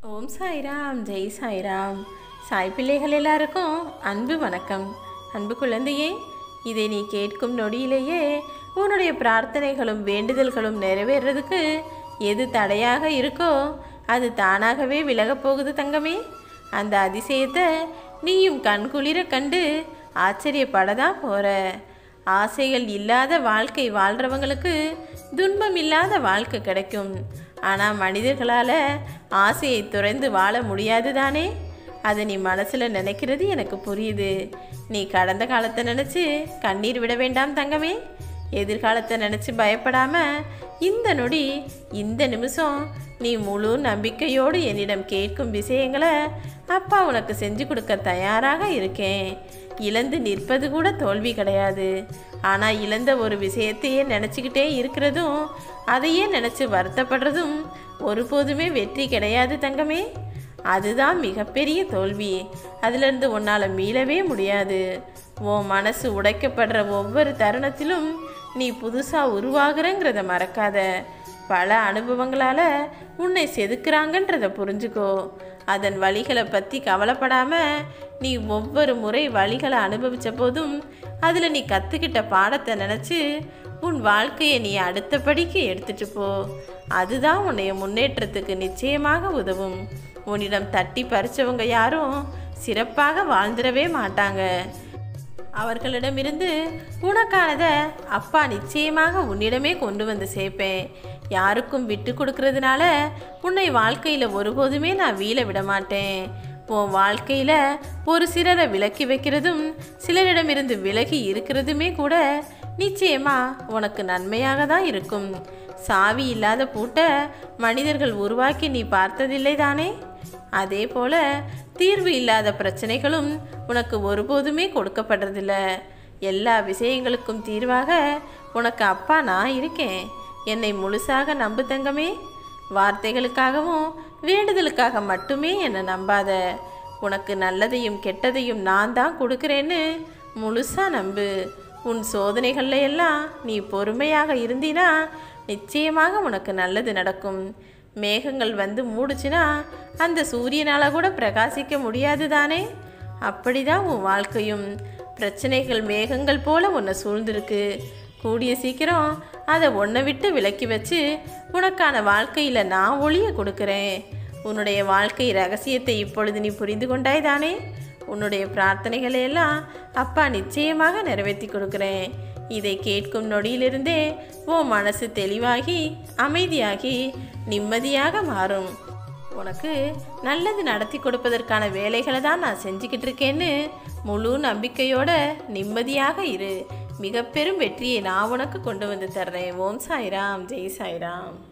ஓம் சாய்ராம் ஜெய் சாய்ராம் சாய் பிள்ளைகள் எல்லாருக்கும் அன்பு வணக்கம் அன்பு குழந்தையே இதை நீ கேட்கும் நொடியிலேயே உன்னுடைய பிரார்த்தனைகளும் வேண்டுதல்களும் நிறைவேறதுக்கு எது தடையாக இருக்கோ அது தானாகவே விலகப் போகுது தங்கமே அந்த அதிசயத்தை நீயும் கண்குளிர கண்டு ஆச்சரியப்படதான் போற ஆசைகள் இல்லாத வாழ்க்கை வாழ்கிறவங்களுக்கு துன்பம் இல்லாத வாழ்க்கை கிடைக்கும் ஆனால் மனிதர்களால் ஆசையை துறந்து வாழ முடியாது தானே அதை நீ மனசில் நினைக்கிறது எனக்கு புரியுது நீ கடந்த காலத்தை நினச்சி கண்ணீர் விட வேண்டாம் தங்கமே எதிர்காலத்தை நினச்சி பயப்படாம இந்த நொடி இந்த நிமிஷம் நீ முழு நம்பிக்கையோடு என்னிடம் கேட்கும் விஷயங்களை அப்பா உனக்கு செஞ்சு கொடுக்க தயாராக இருக்கேன் இழந்து நிற்பது கூட தோல்வி கிடையாது ஆனால் இழந்த ஒரு விஷயத்தையே நினச்சிக்கிட்டே இருக்கிறதும் அதையே நினச்சி வருத்தப்படுறதும் ஒருபோதுமே வெற்றி கிடையாது தங்கமே அதுதான் மிகப்பெரிய தோல்வி அதிலிருந்து உன்னால் மீளவே முடியாது உன் மனசு உடைக்கப்படுற ஒவ்வொரு தருணத்திலும் நீ புதுசாக உருவாகிறங்கிறத மறக்காத பல அனுபவங்களால் உன்னை செதுக்குறாங்கன்றத புரிஞ்சுக்கோ அதன் வழிகளை பற்றி கவலைப்படாமல் நீ ஒவ்வொரு முறை வழிகளை அனுபவித்த போதும் அதில் நீ கற்றுக்கிட்ட பாடத்தை நினச்சி உன் வாழ்க்கையை நீ அடுத்த படிக்கு எடுத்துட்டு போ அதுதான் உன்னைய முன்னேற்றத்துக்கு நிச்சயமாக உதவும் உன்னிடம் தட்டி பறிச்சவங்க யாரும் சிறப்பாக வாழ்ந்துடவே மாட்டாங்க அவர்களிடமிருந்து உனக்கானதை அப்பா நிச்சயமாக உன்னிடமே கொண்டு வந்து சேர்ப்பேன் யாருக்கும் விட்டு கொடுக்கறதுனால உன்னை வாழ்க்கையில் ஒருபோதுமே நான் வீழ விட மாட்டேன் உன் வாழ்க்கையில் ஒரு சிலரை விலக்கி வைக்கிறதும் சிலரிடமிருந்து விலகி இருக்கிறதுமே கூட நிச்சயமா உனக்கு நன்மையாக தான் இருக்கும் சாவி இல்லாத பூட்டை மனிதர்கள் உருவாக்கி நீ பார்த்ததில்லை தானே அதே போல தீர்வு இல்லாத பிரச்சனைகளும் உனக்கு ஒருபோதுமே கொடுக்கப்படுறதில்ல எல்லா விஷயங்களுக்கும் தீர்வாக உனக்கு அப்பா நான் இருக்கேன் என்னை முழுசாக நம்பு தங்கமே வார்த்தைகளுக்காகவும் வேண்டுதலுக்காக மட்டுமே என்னை நம்பாத உனக்கு நல்லதையும் கெட்டதையும் நான் தான் கொடுக்குறேன்னு முழுசாக நம்பு உன் சோதனைகள்ல எல்லாம் நீ பொறுமையாக இருந்தினா நிச்சயமாக உனக்கு நல்லது நடக்கும் மேகங்கள் வந்து மூடுச்சுன்னா அந்த சூரியனால் கூட பிரகாசிக்க முடியாது தானே அப்படிதான் உன் வாழ்க்கையும் பிரச்சனைகள் மேகங்கள் போல உன்னை சூழ்ந்திருக்கு கூடிய சீக்கிரம் அதை உன்னை விட்டு விலக்கி வச்சு உனக்கான வாழ்க்கையில் நான் ஒளிய கொடுக்குறேன் உன்னுடைய வாழ்க்கை ரகசியத்தை இப்பொழுது நீ புரிந்து கொண்டாய் தானே உன்னுடைய பிரார்த்தனைகளை எல்லாம் அப்பா நிச்சயமாக நிறைவேற்றி கொடுக்குறேன் இதை கேட்கும் நொடியிலிருந்தே உன் மனசு தெளிவாகி அமைதியாகி நிம்மதியாக மாறும் உனக்கு நல்லது நடத்தி கொடுப்பதற்கான வேலைகளை தான் நான் செஞ்சுக்கிட்டு இருக்கேன்னு முழு நம்பிக்கையோட நிம்மதியாக இரு மிக பெரும் வெற்றியை நான் உனக்கு கொண்டு வந்து தர்றேன் ஓம் சாய்ராம் ஜெய் சாய்ராம்